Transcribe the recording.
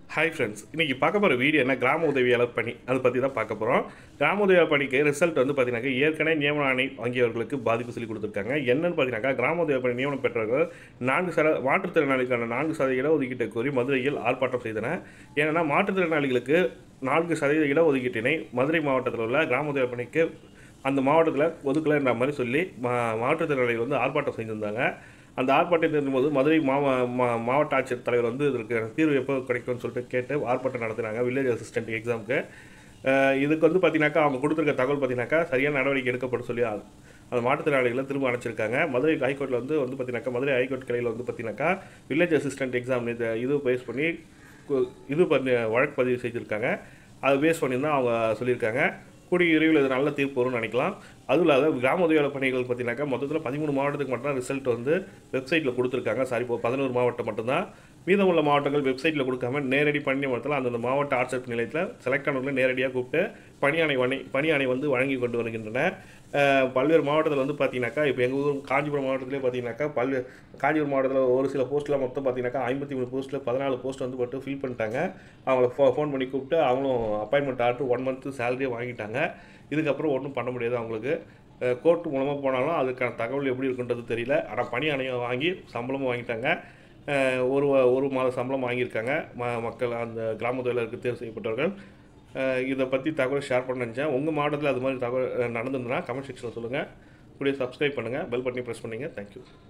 hi friends இன்றைக்கி பார்க்க போகிற வீடியோ என்ன கிராம உதவியாளர் பணி அதை பற்றி தான் பார்க்க போகிறோம் கிராம உதவியாளர் பணிக்கு ரிசல்ட் வந்து பார்த்தீங்கன்னாக்கா ஏற்கனவே நியமன ஆணை வாங்கியவர்களுக்கு பாதிப்பு சொல்லி கொடுத்துருக்காங்க என்னன்னு பார்த்தீங்கன்னாக்கா கிராம உதவியாளர் பணி நியமனம் பெற்றவர்கள் நான்கு சத மாற்றுத்திறனாளிக்கான நான்கு சதவீத இடஒதுக்கீட்டை கோரி மதுரையில் ஆர்ப்பாட்டம் செய்தனர் ஏன்னா மாற்றுத்திறனாளிகளுக்கு நான்கு சதவீத இடஒதுக்கீட்டினை மதுரை மாவட்டத்தில் உள்ள கிராம உதவியாளர் பணிக்கு அந்த மாவட்டத்தில் ஒதுக்கலைன்ற மாதிரி சொல்லி மா மாற்றுத்திறனாளிகள் வந்து ஆர்ப்பாட்டம் செஞ்சுருந்தாங்க அந்த ஆர்ப்பாட்டத்தின் போது மதுரை மாவ மா- மாவட்ட ஆட்சியர் தலைவர் வந்து இதற்கு தீர்வு எப்போ கிடைக்கும்னு சொல்லிட்டு கேட்டு ஆர்ப்பாட்டம் நடத்துனாங்க வில்லேஜ் அசிஸ்டன்ட் எக்ஸாமுக்கு அஹ் இதுக்கு வந்து பார்த்தீங்கன்னாக்கா அவங்க கொடுத்துருக்க தகவல் பார்த்தீங்கன்னாக்கா சரியான நடவடிக்கை எடுக்கப்படும் சொல்லி அது- அந்த மாற்றுத்திறனாளிகளை திரும்ப அனுப்பிச்சிருக்காங்க மதுரை ஹைகோர்ட்டில் வந்து வந்து பார்த்தீங்கன்னாக்கா மதுரை ஹைகோர்ட் கிளையில் வந்து பார்த்தீங்கன்னாக்கா வில்லேஜ் அசிஸ்டன்ட் எக்ஸாம் இது இது பேஸ் பண்ணி கு- இது பண்ணி வழக்கு பதிவு செஞ்சுருக்காங்க அதை பேஸ் பண்ணி தான் அவங்க சொல்லியிருக்காங்க கூடிய விரைவில் இது நல்ல தீர்ப்பு வரும்னு நினைக்கலாம் அதுவும் இல்லாத கிராம உதவியாளர் பணிகள் பார்த்தீங்கன்னாக்கா மொத்தத்தில் பதிமூணு மாவட்டத்துக்கு மட்டும் தான் ரிசல்ட் வந்து வெப்சைட்டில் கொடுத்துருக்காங்க சாரி இப்போ பதினோரு மாவட்டம் மட்டும்தான் மீதமுள்ள மாவட்டங்கள் வெப்சைட்டில் கொடுக்காம நேரடி பணி நியமனத்தில் அந்தந்த மாவட்ட ஆட்சியர் நிலையத்தில் செலக்ட் ஆனவர்களை நேரடியாக கூப்பிட்டு பணியாணை வணி பணியாணை வந்து வழங்கி கொண்டு வருகின்றன அஹ் பல்வேறு மாவட்டத்தில் வந்து பார்த்தீங்கன்னாக்கா இப்போ எங்கள் ஊர் காஞ்சிபுரம் மாவட்டத்திலே பார்த்தீங்கன்னாக்கா பல்வேறு காஞ்சிபுரம் மாவட்டத்தில் ஒரு சில போஸ்ட்டில் மொத்தம் பார்த்தீங்கன்னாக்கா ஐம்பத்தி மூணு போஸ்ட்டில் பதினாலு போஸ்ட் வந்து போட்டு ஃபில் பண்ணிட்டாங்க அவங்கள ஃபோ ஃபோன் பண்ணி கூப்பிட்டு அவங்களும் அப்பாயின்மெண்ட் ஆர்டர் ஒன் மந்த்து சேலரியே வாங்கிட்டாங்க இதுக்கப்புறம் ஒன்றும் பண்ண முடியாது அவங்களுக்கு கோர்ட் மூலமாக போனாலும் அதுக்கான தகவல் எப்படி இருக்குன்றது தெரியல ஆனால் பணி அணையம் வாங்கி சம்பளமும் வாங்கிட்டாங்க அஹ் ஒரு வ- ஒரு மாத சம்பளம் வாங்கியிருக்காங்க ம மக்கள் அந்த கிராம தொழிலருக்கு தேர்வு செய்யப்பட்டவர்கள் அஹ் இதை பற்றி தகவல் ஷேர் பண்ண நினச்சேன் உங்கள் மாவட்டத்தில் அது மாதிரி தகவல் அஹ் நடந்திருந்ததுன்னா கமெண்ட் செக்ஷனில் சொல்லுங்கள் கூடிய சப்ஸ்கிரைப் பண்ணுங்கள் பெல் பட்டனை ப்ரெஸ் பண்ணுங்கள் தேங்க்யூ